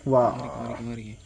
വാ മാറിക്ക് മാറിക്ക്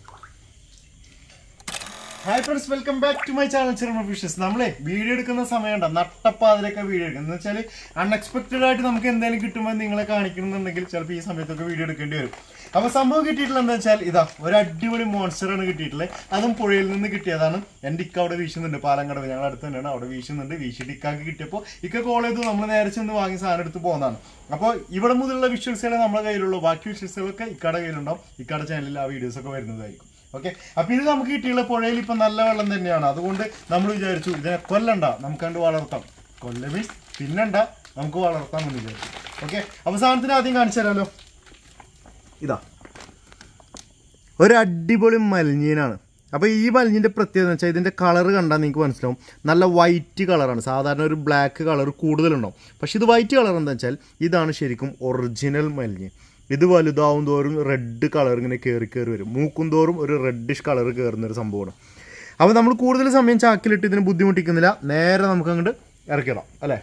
hi friends welcome back to my channel ചെറുമ ഫിഷസ് നമ്മളെ വീഡിയോ എടുക്കുന്ന സമയമുണ്ടോ നട്ടപ്പാതിലൊക്കെ വീഡിയോ എടുക്കുന്നത് എന്ന് വെച്ചാൽ അൺഎക്സ്പെക്ടഡ് ആയിട്ട് നമുക്ക് എന്തെങ്കിലും കിട്ടുമ്പോൾ നിങ്ങളെ കാണിക്കണമെന്നുണ്ടെങ്കിൽ ചിലപ്പോൾ ഈ സമയത്തൊക്കെ വീഡിയോ എടുക്കേണ്ടി വരും അപ്പൊ സംഭവം കിട്ടിയിട്ടുള്ള എന്താ വെച്ചാൽ ഇതാ ഒരു അടിപൊളി monster ആണ് കിട്ടിയിട്ടുള്ളത് അതും പുഴയിൽ നിന്ന് കിട്ടിയതാണ് എൻ്റെ ഇക്ക അവിടെ വീശുന്നുണ്ട് പാലങ്കടവ് ഞങ്ങൾ അടുത്ത് തന്നെയാണ് അവിടെ വീശുന്നുണ്ട് വീശിയിട്ട് ഇക്കാക്ക് കിട്ടിയപ്പോൾ ഇക്ക കോൾ ചെയ്തു നമ്മൾ നേരെ ചെന്ന് വാങ്ങി സാധനം എടുത്ത് പോകുന്നതാണ് അപ്പോൾ ഇവിടെ മുതലുള്ള വിഷ്വൽസുകളെ നമ്മുടെ കയ്യിലുള്ളൂ ബാക്കി വിഷ്വൽസുകളൊക്കെ ഇക്കയുടെ കയ്യിലുണ്ടാവും ഇക്കയുടെ ചാനലിൽ ആ വീഡിയോസ് ഒക്കെ വരുന്നതായിരിക്കും ഓക്കെ അപ്പൊ ഇത് നമുക്ക് കിട്ടിയുള്ള പുഴയിൽ ഇപ്പൊ നല്ല വെള്ളം തന്നെയാണ് അതുകൊണ്ട് നമ്മൾ വിചാരിച്ചു ഇതിനെ കൊല്ലണ്ട നമുക്ക് കണ്ട് വളർത്താം കൊല്ല മീൻസ് പിന്നണ്ട നമുക്ക് വളർത്താം എന്ന് വിചാരിച്ചു ഓക്കെ അപ്പൊ സാധനത്തിന് ആദ്യം കാണിച്ചു തരാമല്ലോ ഇതാ ഒരു അടിപൊളി മലിഞ്ഞീനാണ് അപ്പോൾ ഈ മലിഞ്ഞിൻ്റെ പ്രത്യേകത എന്ന് വെച്ചാൽ ഇതിൻ്റെ കളർ കണ്ടാൽ നിങ്ങൾക്ക് മനസ്സിലാവും നല്ല വൈറ്റ് കളറാണ് സാധാരണ ഒരു ബ്ലാക്ക് കളർ കൂടുതലുണ്ടാവും പക്ഷെ ഇത് വൈറ്റ് കളർ എന്താ വെച്ചാൽ ഇതാണ് ശരിക്കും ഒറിജിനൽ മലിഞ്ഞ് ഇത് വലുതാവും തോറും റെഡ് കളർ ഇങ്ങനെ കയറി കയറി വരും മൂക്കും തോറും ഒരു റെഡിഷ് കളർ കയറുന്ന ഒരു സംഭവമാണ് അപ്പോൾ നമ്മൾ കൂടുതൽ സമയം ചാക്കിലിട്ട് ഇതിനെ ബുദ്ധിമുട്ടിക്കുന്നില്ല നേരെ നമുക്ക് അങ്ങോട്ട് ഇറക്കിടാം അല്ലേ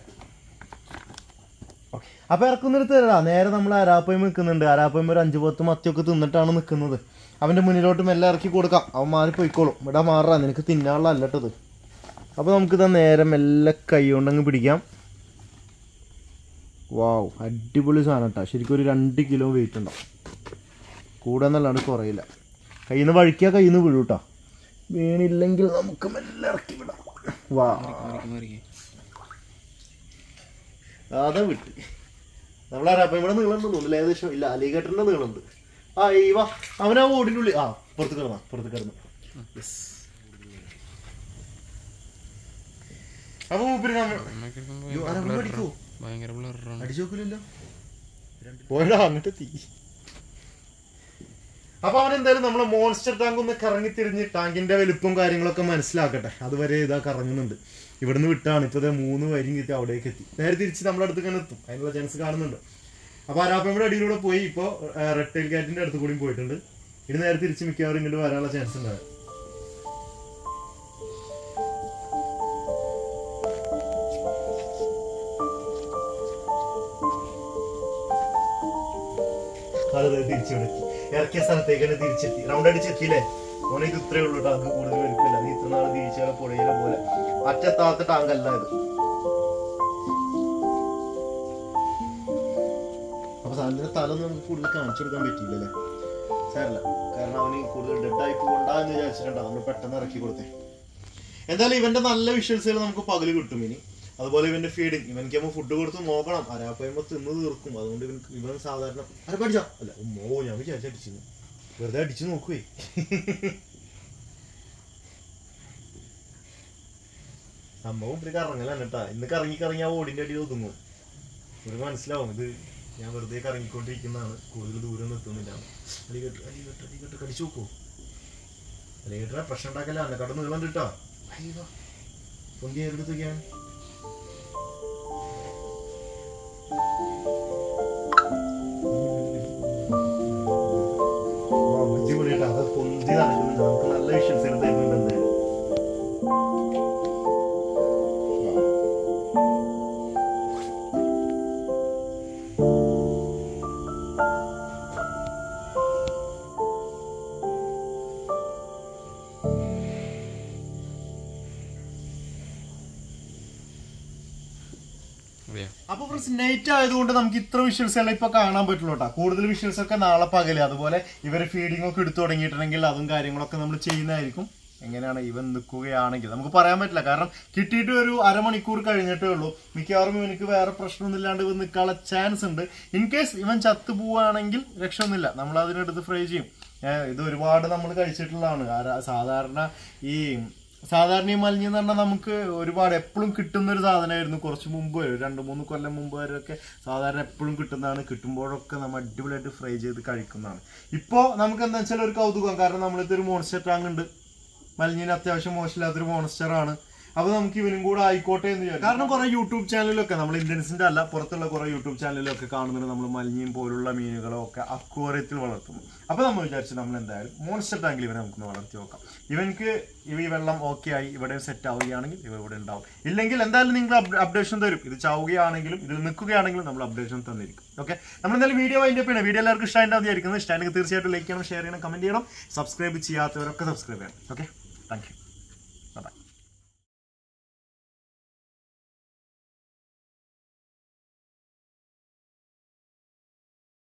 അപ്പൊ ഇറക്കുന്നിടത്ത് തരാ നേരെ നമ്മൾ അരാപ്പയം നിൽക്കുന്നുണ്ട് അരാപ്പയം ഒരു അഞ്ചു പത്ത് മത്തിയൊക്കെ തിന്നിട്ടാണ് നിൽക്കുന്നത് അവന്റെ മുന്നിലോട്ട് മെല്ലെ ഇറക്കി കൊടുക്കാം അവൻ മാറി പോയിക്കോളും ഇവിടെ മാറാ നിനക്ക് തിന്നാനുള്ള അല്ലട്ടത് അപ്പൊ നമുക്കിതാ നേരെ മെല്ലെ കൈ കൊണ്ടങ്ങ് പിടിക്കാം വാവ് അടിപൊളി സാധനം കേട്ടോ ശരിക്കും ഒരു രണ്ട് കിലോ വെയിറ്റ് ഉണ്ടാവും കൂടെ എന്നല്ലാണ്ട് കുറയില്ല കയ്യിൽ നിന്ന് വഴിക്കുക കയ്യിൽ നിന്ന് വീഴൂട്ടാ വീണില്ലെങ്കിൽ നമുക്ക് മെല്ലെ ഇറക്കി വിടാം വാ മാറിക്ക് മാറിക്ക് അതാ വിട്ട് നമ്മളാരാ അപ്പൊ ഇവിടെ നീളം തോന്നില്ല ഏകദേശം ഇല്ല അലിഗേറ്ററിന്റെ നീളമുണ്ട് ആ ഈ വാ അവനാ ഓടിൻ്റെ ഉള്ളിൽ ആ പുറത്ത് കിടന്ന പുറത്ത് കിടന്നു യെസ് അപ്പൊ മൂപ്പര് നമ്മ- അയ്യോ, ആരാ അവൻ അടിക്കോ? ഭയങ്കര ബ്ലറാണ് അടിച്ചു നോക്കില്ലല്ലോ പോയടാ അങ്ങോട്ട് തീ അപ്പൊ അവൻ എന്തായാലും നമ്മളെ മോൺസ്റ്റർ ടാങ്ക് ഒന്ന് കറങ്ങി തിരിഞ്ഞ് ടാങ്കിന്റെ വലുപ്പവും കാര്യങ്ങളൊക്കെ മനസ്സിലാക്കട്ടെ അതുവരെ ഇതാ കറങ്ങുന്നുണ്ട് ഇവിടുന്ന് വിട്ടാണ് ഇപ്പൊ ദേ മൂന്ന് വരി കിട്ടി അവിടേക്ക് എത്തി നേരെ തിരിച്ച് നമ്മുടെ അടുത്ത് തന്നെ എത്തും അതിനുള്ള ചാൻസ് കാണുന്നുണ്ട് അപ്പൊ അരാപ്പയുടെ അടിയിലൂടെ പോയി ഇപ്പൊ റെഡ് ടൈൽ കാറ്റിന്റെ അടുത്ത് കൂടിയും പോയിട്ടുണ്ട് ഇനി നേരെ തിരിച്ച് മിക്കവാറും ഇങ്ങോട്ട് വരാനുള്ള ചാൻസ് ഉണ്ടാവും അത് തിരിച്ചു എത്തി ഇറക്കിയ സ്ഥലത്തേക്ക് തന്നെ തിരിച്ചെത്തി റൗണ്ട് അടിച്ചെത്തിയില്ലേ ഓനെ ഇത് ഇത്രേ ഉള്ളൂ ടാങ്ക് കൂടുതൽ വലുപ്പില്ല നീ ഇത്ര നാൾ തിരിച്ചാൽ പുഴയിലെ പോലെ അറ്റത്താത്ത ടാങ്ക് അല്ല ഇത് അപ്പൊ സാധനത്തിന്റെ തല ഒന്നും നമുക്ക് കൂടുതൽ കാണിച്ചു കൊടുക്കാൻ പറ്റിയില്ലല്ലേ സാരല്ല കാരണം അവന് കൂടുതൽ ഡെഡായി പോകണ്ട എന്ന് വിചാരിച്ചിട്ടുണ്ടാവും നമ്മൾ പെട്ടെന്ന് ഇറക്കി കൊടുത്തേ എന്തായാലും ഇവന്റെ നല്ല വിഷ്വൽസുകൾ നമുക്ക് പകല് കിട്ടും ഇനി അതുപോലെ ഇവന്റെ ഫീഡിങ് ഇവനിക്ക് നമ്മൾ ഫുഡ് കൊടുത്ത് നോക്കണം അരാപ്പയുമ്പോ തിന്ന് തീർക്കും അതുകൊണ്ട് ഇവൻ ഇവൻ സാധാരണ അര പഠിച്ചോ അല്ല മോ ഞാൻ വിചാരിച്ചു അടിച്ചു വെറുതെ അടിച്ചു നോക്കുവേ സംഭവം ഇവര് കറങ്ങലാണ് കേട്ടാ ഇന്ന് കറങ്ങി കറങ്ങി ആ ഓടിന്റെ അടിയിൽ ഒതുങ്ങും ഒരു മനസ്സിലാവും ഇത് ഞാൻ വെറുതെ കറങ്ങിക്കൊണ്ടിരിക്കുന്നതാണ് കൂടുതൽ ദൂരം നിർത്തുന്നില്ല അടികെട്ട് അടികെട്ട് അടികെട്ട് കടിച്ചു നോക്കൂ അടികെട്ടാ പ്രശ്നം ഉണ്ടാക്കല്ല അന്നക്കാട് നീളം കിട്ടാ അയ്യോ പൊന്തി എടുത്തൊക്കെയാണ് അടിപൊളിയായിട്ട് അത് പൊന്തി നടക്കുന്നുണ്ട് നമുക്ക് നല്ല വിഷ്വൽസ് തരുന്നുണ്ട് എന്തായാലും അതെയോ അപ്പൊ ഫ്രണ്ട്സ് നൈറ്റ് ആയതുകൊണ്ട് നമുക്ക് ഇത്ര വിഷ്വൽസ് എല്ലാം ഇപ്പൊ കാണാൻ പറ്റുള്ളൂ കേട്ടോ കൂടുതൽ വിഷ്വൽസ് ഒക്കെ നാളെ പകല് അതുപോലെ ഇവര് ഫീഡിംഗ് ഒക്കെ എടുത്തു തുടങ്ങിയിട്ടുണ്ടെങ്കിൽ അതും കാര്യങ്ങളൊക്കെ നമ്മൾ ചെയ്യുന്നതായിരിക്കും എങ്ങനെയാണ് ഇവൻ നിൽക്കുകയാണെങ്കിൽ നമുക്ക് പറയാൻ പറ്റില്ല കാരണം കിട്ടിയിട്ട് ഒരു അരമണിക്കൂർ കഴിഞ്ഞിട്ടേ ഉള്ളൂ മിക്കവാറും ഇവനിക്ക് വേറെ പ്രശ്നമൊന്നും ഇല്ലാണ്ട് ഇവൻ നിൽക്കാനുള്ള ചാൻസ് ഉണ്ട് ഇൻ കേസ് ഇവൻ ചത്തു പോവുകയാണെങ്കിൽ രക്ഷയൊന്നുമില്ല നമ്മൾ അതിനെടുത്ത് ഫ്രൈ ചെയ്യും ഏഹ് ഇത് ഒരുപാട് നമ്മൾ കഴിച്ചിട്ടുള്ളതാണ് ആരാ- സാധാരണ ഈ സാധാരണ ഈ മലിഞ്ഞ് എന്ന് പറഞ്ഞാൽ നമുക്ക് ഒരുപാട് എപ്പോഴും കിട്ടുന്ന ഒരു സാധനമായിരുന്നു കുറച്ച് മുമ്പ് വരെ ഒരു രണ്ട് മൂന്ന് കൊല്ലം മുമ്പ് വരെയൊക്കെ സാധാരണ എപ്പോഴും കിട്ടുന്നതാണ് കിട്ടുമ്പോഴൊക്കെ നമ്മൾ അടിപൊളിയായിട്ട് ഫ്രൈ ചെയ്ത് കഴിക്കുന്നതാണ് ഇപ്പോൾ നമുക്ക് എന്താ വെച്ചാൽ ഒരു കൗതുകം കാരണം നമ്മളിത് ഒരു മോൺസ്റ്റർ ടാങ്ക് ഉണ്ട് മലിഞ്ഞിന് അത്യാവശ്യം മോശമില്ലാത്തൊരു മോൺസ്റ്റർ ആണ് അപ്പൊ നമുക്ക് ഇവനും കൂടെ ആയിക്കോട്ടെ എന്ന് വിചാരിച്ചു കാരണം കുറെ യൂട്യൂബ് ചാനലിലൊക്കെ നമ്മൾ ഇന്ത്യൻസിന്റെ അല്ല പുറത്തുള്ള കുറെ യൂട്യൂബ് ചാനലിലൊക്കെ കാണുന്നുണ്ട് നമ്മൾ മലിഞ്ഞിയും പോലുള്ള മീനുകളോ ഒക്കെ അക്വേറിയത്തിൽ വളർത്തുന്നു അപ്പൊ നമ്മൾ വിചാരിച്ചു നമ്മൾ എന്തായാലും മോൺസ്റ്റർ ടാങ്കിൽ ഇവനെ നമുക്കൊന്ന് വളർത്തി നോക്കാം ഇവൻക്ക് ഇവ ഈ വെള്ളം ഓക്കെ ആയി ഇവിടെ സെറ്റ് ആവുകയാണെങ്കിൽ ഇവ ഇവിടെ ഉണ്ടാവും ഇല്ലെങ്കിൽ എന്തായാലും നിങ്ങൾ അപ്ഡേഷൻ തരും ഇത് ചാവുകയാണെങ്കിലും ഇതിൽ നിൽക്കുകയാണെങ്കിലും നമ്മൾ അപ്ഡേഷൻ തന്നിരിക്കും ഓക്കെ നമ്മൾ എന്തായാലും വീഡിയോ അതിൻ്റെ പിന്നെ വീഡിയോ എല്ലാവർക്കും ഇഷ്ടമായിട്ടാണ് വിചാരിക്കുന്നത് ഇഷ്ടമാണെങ്കിൽ തീർച്ചയായിട്ടും ലൈക്ക് ചെയ്യണം ഷെയർ ചെയ്യണം കമന്റ് ചെയ്യണം സബ്സ്ക്രൈബ് ചെയ്യാത്തവരൊക്കെ സബ്സ്ക്രൈബ് ചെയ്യണം ഓക്കെ താങ്ക് യു